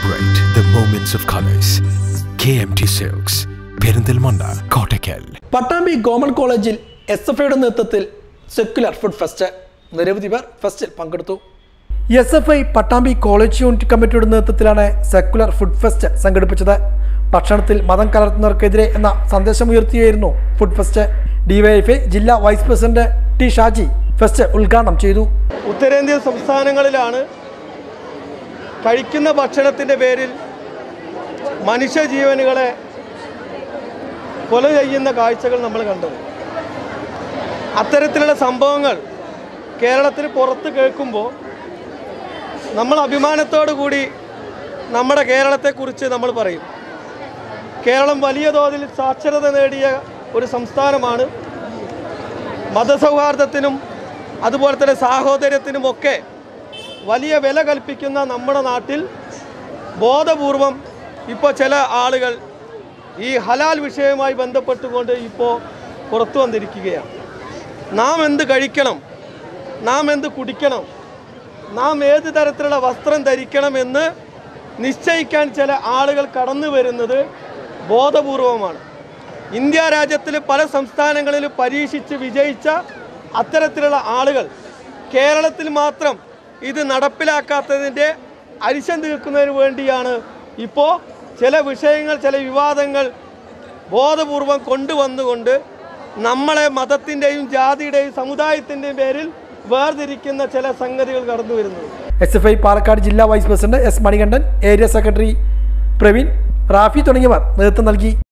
Celebrate the moments of colors. KMT Silks, Perinthalmanna Kottakkal Pattambi government കോളേജിൽ S F ഐയുടെ നേതൃത്വത്തിൽ secular food fest നിരവധി പേർ ഫെസ്റ്റിൽ പങ്കെടുത്തു S F I Pattambi college unit കമ്മിറ്റിയുടെ നേതൃത്വത്തിലാണ് സെക്യുലർ ഫുഡ് ഫെസ്റ്റ് സംഘടിപ്പിച്ചത് ഭക്ഷണത്തിൽ മതം കലർത്തുന്നവർക്കെതിരെ എന്ന സന്ദേശമുയർത്തിയായിരുന്നു ഫുഡ് ഫെസ്റ്റ് ഡിവൈഎഫ്ഐ ജില്ലാ vice president T Shaji fest ഉദ്ഘാടനം ചെയ്തു ഉത്തരേന്ത്യൻ സംസ്ഥാനങ്ങളിലാണ് കഴിക്കുന്ന ഭക്ഷണത്തിൻ്റെ പേരിൽ മനുഷ്യജീവനുകളെ കൊല ചെയ്യുന്ന കാഴ്ചകൾ നമ്മൾ കണ്ടത് അത്തരത്തിലുള്ള സംഭവങ്ങൾ കേരളത്തിന് പുറത്ത് കേൾക്കുമ്പോൾ നമ്മൾ അഭിമാനത്തോടു കൂടി നമ്മുടെ കേരളത്തെക്കുറിച്ച് നമ്മൾ പറയും കേരളം വലിയ തോതിൽ സാക്ഷരത നേടിയ ഒരു സംസ്ഥാനമാണ് മതസൗഹാർദ്ദത്തിനും അതുപോലെ തന്നെ സാഹോദര്യത്തിനുമൊക്കെ വലിയ വില കൽപ്പിക്കുന്ന നമ്മുടെ നാട്ടിൽ ബോധപൂർവം ഇപ്പോൾ ചില ആളുകൾ ഈ ഹലാൽ വിഷയവുമായി ബന്ധപ്പെട്ടുകൊണ്ട് ഇപ്പോൾ പുറത്തു വന്നിരിക്കുകയാണ് നാം എന്ത് കഴിക്കണം നാം എന്ത് കുടിക്കണം നാം ഏത് തരത്തിലുള്ള വസ്ത്രം ധരിക്കണം എന്ന് നിശ്ചയിക്കാൻ ചില ആളുകൾ കടന്നു വരുന്നത് ബോധപൂർവമാണ് ഇന്ത്യ രാജ്യത്തിൽ പല സംസ്ഥാനങ്ങളിലും പരീക്ഷിച്ച് വിജയിച്ച അത്തരത്തിലുള്ള ആളുകൾ കേരളത്തിൽ മാത്രം ഇത് നടപ്പിലാക്കാത്തതിൻ്റെ അരിശം തീർക്കുന്നതിന് വേണ്ടിയാണ് ഇപ്പോൾ ചില വിഷയങ്ങൾ ചില വിവാദങ്ങൾ ബോധപൂർവം കൊണ്ടുവന്നുകൊണ്ട് നമ്മളെ മതത്തിൻ്റെയും ജാതിയുടെയും സമുദായത്തിൻ്റെയും പേരിൽ വേർതിരിക്കുന്ന ചില സംഗതികൾ കടന്നു വരുന്നത് എസ് എഫ് ഐ പാലക്കാട് ജില്ലാ vice president S Manikandan area secretary Praveen Rafi തുടങ്ങിയവർ നേതൃത്വം നൽകി